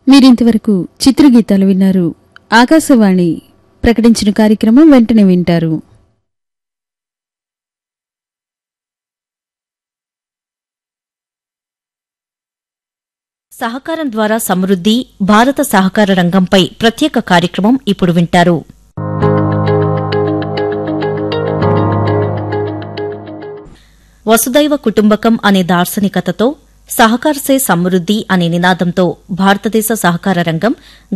మీరింతవరకు చిత్రగీతాలు విన్నారు ఆకాశవాణి ప్రకటించిన కార్యక్రమం వెంటనే వింటారు సహకారం ద్వారా సమృద్ది భారత సహకార రంగంపై ప్రత్యేక కార్యక్రమం ఇప్పుడు వింటారు వసుదైవ కుటుంబకం అనే దార్శనికతతో సహకారసే సమృద్ది అనే నినాదంతో భారతదేశ సహకార రంగం